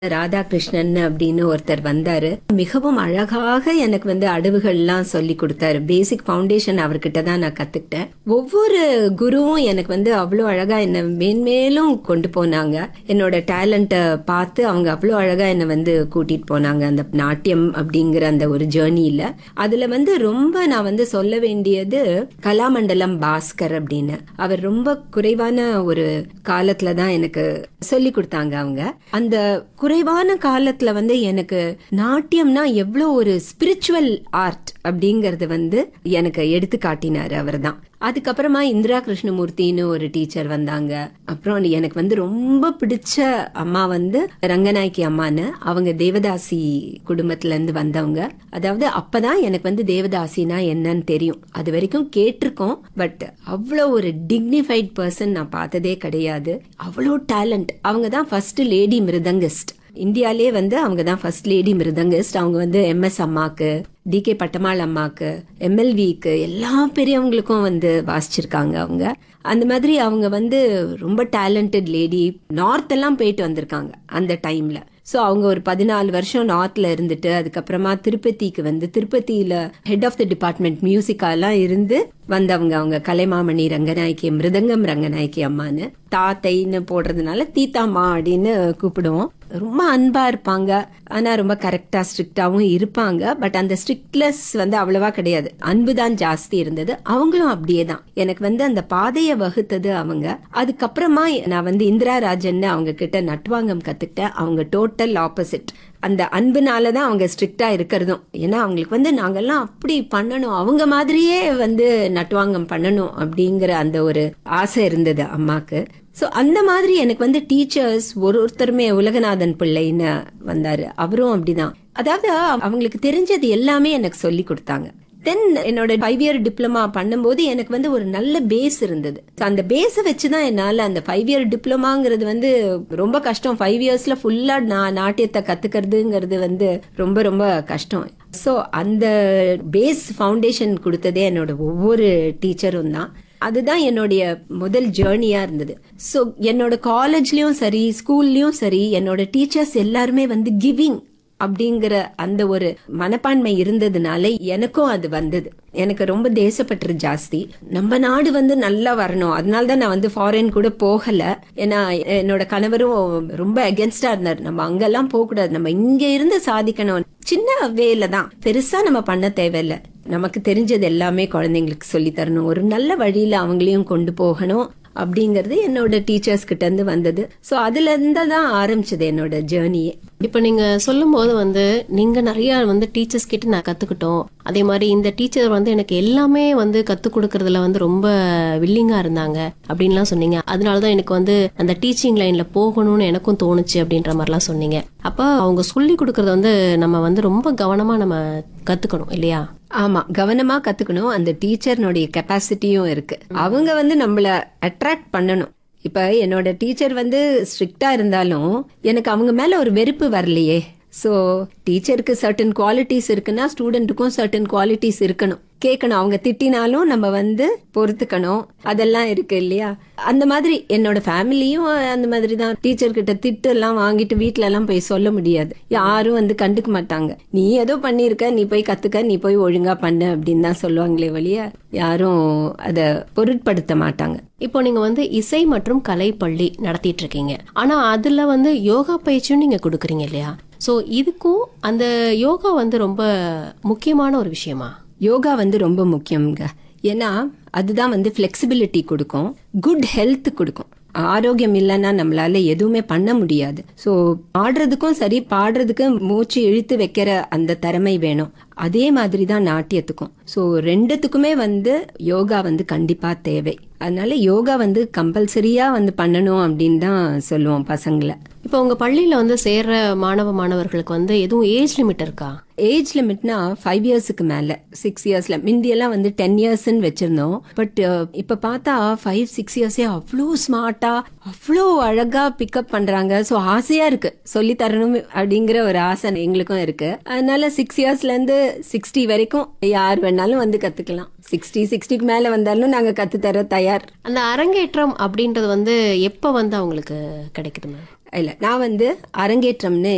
ராதாகிருஷ்ணன் அப்படின்னு ஒருத்தர் வந்தாரு மிகவும் அழகாக எனக்கு வந்து அடவுகள்லாம் சொல்லி கொடுத்தாரு பேசிக் ஃபவுண்டேஷன் அவர்கிட்ட தான் நான் கத்துக்கிட்டேன் ஒவ்வொரு குருவும் எனக்கு வந்து அவ்வளோ அழகா என்ன மேன்மேலும் கொண்டு போனாங்க என்னோட டேலண்ட்டை பார்த்து அவங்க அவ்வளோ அழகா என்னை வந்து கூட்டிட்டு போனாங்க அந்த நாட்டியம் அப்படிங்கிற அந்த ஒரு ஜேர்னியில அதுல வந்து ரொம்ப நான் வந்து சொல்ல வேண்டியது கலாமண்டலம் பாஸ்கர் அப்படின்னு அவர் ரொம்ப குறைவான ஒரு காலத்துல தான் எனக்கு சொல்லி கொடுத்தாங்க அவங்க அந்த குறைவான காலத்துல வந்து எனக்கு நாட்டியம்னா எவ்வளோ ஒரு ஸ்பிரிச்சுவல் ஆர்ட் அப்படிங்கறது வந்து எனக்கு எடுத்து காட்டினாரு அவர் தான் அதுக்கப்புறமா இந்திரா கிருஷ்ணமூர்த்தின்னு ஒரு டீச்சர் வந்தாங்க அப்புறம் எனக்கு வந்து ரொம்ப பிடிச்ச அம்மா வந்து ரங்கநாயக்கி அம்மான்னு அவங்க தேவதாசி குடும்பத்துல இருந்து வந்தவங்க அதாவது அப்பதான் எனக்கு வந்து தேவதாசினா என்னன்னு தெரியும் அது வரைக்கும் கேட்டிருக்கோம் பட் அவ்வளோ ஒரு டிக்னிஃபைட் பர்சன் நான் பார்த்ததே கிடையாது அவ்வளோ டேலண்ட் அவங்க தான் ஃபர்ஸ்ட் லேடி மிருதங்கிஸ்ட் இந்தியாலே வந்து அவங்க தான் ஃபர்ஸ்ட் லேடி மிருதங்கிஸ்ட் அவங்க வந்து எம்எஸ் அம்மாக்கு டி கே பட்டமாள் அம்மாக்கு எம்எல்விக்கு எல்லா பெரியவங்களுக்கும் வந்து வாசிச்சிருக்காங்க அவங்க அந்த மாதிரி அவங்க வந்து ரொம்ப டேலண்டட் லேடி நார்த் எல்லாம் போயிட்டு வந்திருக்காங்க அந்த டைம்ல ஸோ அவங்க ஒரு பதினாலு வருஷம் நார்த்ல இருந்துட்டு அதுக்கப்புறமா திருப்பதிக்கு வந்து திருப்பதியில ஹெட் ஆஃப் த டிபார்ட்மெண்ட் மியூசிக்காலாம் இருந்து வந்தவங்க அவங்க கலைமாமணி ரங்கநாயக்கி மிருதங்கம் ரங்கநாயக்கி அம்மான்னு தாத்தைன்னு போடுறதுனால தீத்தாம்மா அப்படின்னு கூப்பிடுவோம் ரொம்ப அன்பா இருப்பாங்க ஆனா ரொம்ப கரெக்டா ஸ்ட்ரிக்டாவும் இருப்பாங்க பட் அந்த ஸ்ட்ரிக்ட்லெஸ் வந்து அவ்வளவா கிடையாது அன்பு தான் ஜாஸ்தி இருந்தது அவங்களும் அப்படியே தான் எனக்கு வந்து அந்த பாதையை வகுத்தது அவங்க அதுக்கப்புறமா நான் வந்து இந்திரா ராஜன் அவங்க கிட்ட நட்வாங்கம் கத்துக்கிட்டேன் அவங்க டோட்டல் ஆப்போசிட் அந்த அன்புனால தான் அவங்க ஸ்ட்ரிக்டா இருக்கிறதும் ஏன்னா அவங்களுக்கு வந்து நாங்கெல்லாம் அப்படி பண்ணணும் அவங்க மாதிரியே வந்து நட்வாங்கம் பண்ணணும் அப்படிங்கிற அந்த ஒரு ஆசை இருந்தது அம்மாக்கு ஸோ அந்த மாதிரி எனக்கு வந்து டீச்சர்ஸ் ஒரு ஒருத்தருமே உலகநாதன் பிள்ளைன்னு வந்தாரு அவரும் அப்படிதான் அதாவது அவங்களுக்கு தெரிஞ்சது எல்லாமே எனக்கு சொல்லி கொடுத்தாங்க தென் என்னோட ஃபைவ் இயர் டிப்ளமா பண்ணும்போது எனக்கு வந்து ஒரு நல்ல பேஸ் இருந்தது So, அந்த பேஸை வச்சுதான் என்னால அந்த ஃபைவ் இயர் டிப்ளமாங்கிறது வந்து ரொம்ப கஷ்டம் ஃபைவ் இயர்ஸ்ல ஃபுல்லா நான் நாட்டியத்தை கத்துக்கிறதுங்கிறது வந்து ரொம்ப ரொம்ப கஷ்டம் ஸோ அந்த பேஸ் ஃபவுண்டேஷன் கொடுத்ததே என்னோட ஒவ்வொரு டீச்சரும் தான் அதுதான் என்னுடைய முதல் ஜேர்னியா இருந்தது ஸோ என்னோட காலேஜ்லயும் சரி ஸ்கூல்லயும் சரி என்னோட டீச்சர்ஸ் எல்லாருமே வந்து கிவிங் அப்படிங்கிற அந்த ஒரு மனப்பான்மை இருந்ததுனால எனக்கும் அது வந்தது எனக்கு ரொம்ப தேசப்பற்று ஜாஸ்தி நம்ம நாடு வந்து நல்லா வரணும் அதனால தான் நான் வந்து ஃபாரின் கூட போகல ஏன்னா என்னோட கணவரும் ரொம்ப அகேன்ஸ்டா இருந்தார் நம்ம அங்கெல்லாம் போக கூடாது நம்ம இங்க இருந்து சாதிக்கணும் சின்ன வேலை தான் பெருசா நம்ம பண்ண தேவையில்ல நமக்கு தெரிஞ்சது எல்லாமே குழந்தைங்களுக்கு சொல்லி தரணும் ஒரு நல்ல வழியில அவங்களையும் கொண்டு போகணும் அப்படிங்கறது என்னோட டீச்சர்ஸ் கிட்ட இருந்து வந்தது சோ அதுல இருந்து தான் ஆரம்பிச்சது என்னோட ஜேர்னியே இப்ப நீங்க சொல்லும்போது வந்து நீங்க நிறைய வந்து டீச்சர்ஸ் கிட்ட நான் கத்துக்கிட்டோம் அதே மாதிரி இந்த டீச்சர் வந்து எனக்கு எல்லாமே வந்து கத்து கொடுக்கறதுல வந்து ரொம்ப வில்லிங்கா இருந்தாங்க அப்படின்லாம் சொன்னீங்க அதனாலதான் எனக்கு வந்து அந்த டீச்சிங் லைன்ல போகணும்னு எனக்கும் தோணுச்சு அப்படின்ற மாதிரிலாம் சொன்னீங்க அப்ப அவங்க சொல்லி கொடுக்கறத வந்து நம்ம வந்து ரொம்ப கவனமா நம்ம கத்துக்கணும் இல்லையா ஆமா கவனமா கத்துக்கணும் அந்த டீச்சர்னுடைய கெப்பாசிட்டியும் இருக்கு அவங்க வந்து நம்மள அட்ராக்ட் பண்ணணும் இப்ப என்னோட டீச்சர் வந்து ஸ்ட்ரிக்டா இருந்தாலும் எனக்கு அவங்க மேல ஒரு வெறுப்பு வரலையே சோ டீச்சருக்கு சர்டன் குவாலிட்டிஸ் இருக்குன்னா ஸ்டூடெண்ட்டுக்கும் சர்டன் குவாலிட்டிஸ் இருக்கணும் கேட்கணும் அவங்க திட்டினாலும் நம்ம வந்து பொறுத்துக்கணும் அதெல்லாம் இருக்கு இல்லையா அந்த மாதிரி என்னோட ஃபேமிலியும் அந்த மாதிரி தான் டீச்சர் கிட்ட திட்டு எல்லாம் வாங்கிட்டு வீட்ல எல்லாம் போய் சொல்ல முடியாது யாரும் வந்து கண்டுக்க மாட்டாங்க நீ ஏதோ பண்ணிருக்க நீ போய் கத்துக்க நீ போய் ஒழுங்கா பண்ணு அப்படின்னு தான் சொல்லுவாங்களே வழிய யாரும் அத பொருட்படுத்த மாட்டாங்க இப்போ நீங்க வந்து இசை மற்றும் கலை பள்ளி நடத்திட்டு இருக்கீங்க ஆனா அதுல வந்து யோகா பயிற்சியும் நீங்க கொடுக்குறீங்க இல்லையா சோ இதுக்கும் அந்த யோகா வந்து ரொம்ப முக்கியமான ஒரு விஷயமா யோகா வந்து ரொம்ப முக்கியம்ங்க ஏன்னா அதுதான் வந்து ஃபிளெக்சிபிலிட்டி கொடுக்கும் குட் ஹெல்த் கொடுக்கும் ஆரோக்கியம் இல்லைன்னா நம்மளால எதுவுமே பண்ண முடியாது ஸோ ஆடுறதுக்கும் சரி பாடுறதுக்கு மூச்சு இழுத்து வைக்கிற அந்த திறமை வேணும் அதே மாதிரி தான் நாட்டியத்துக்கும் ஸோ ரெண்டுத்துக்குமே வந்து யோகா வந்து கண்டிப்பா தேவை அதனால யோகா வந்து கம்பல்சரியா வந்து பண்ணணும் அப்படின்னு தான் சொல்லுவோம் பசங்களை இப்போ உங்க பள்ளியில வந்து சேர்ற மாணவ மாணவர்களுக்கு வந்து எதுவும் ஏஜ் லிமிட் இருக்கா ஏஜ் லிமிட்னா ஃபைவ் இயர்ஸுக்கு மேல சிக்ஸ் இயர்ஸ்ல முந்தியெல்லாம் வந்து டென் இயர்ஸ்ன்னு வச்சிருந்தோம் பட் இப்ப பார்த்தா ஃபைவ் சிக்ஸ் இயர்ஸே அவ்வளோ ஸ்மார்ட்டா அவ்வளோ அழகா பிக்கப் பண்றாங்க ஸோ ஆசையா இருக்கு சொல்லி தரணும் அப்படிங்கிற ஒரு ஆசை எங்களுக்கும் இருக்கு அதனால சிக்ஸ் இயர்ஸ்ல இருந்து சிக்ஸ்டி வரைக்கும் யார் வேணாலும் வந்து கத்துக்கலாம் சிக்ஸ்டி சிக்ஸ்டிக்கு மேல வந்தாலும் நாங்க கத்து தர தயார் அந்த அரங்கேற்றம் அப்படின்றது வந்து எப்ப வந்து அவங்களுக்கு கிடைக்குது மேம் இல்ல நான் வந்து அரங்கேற்றம்னு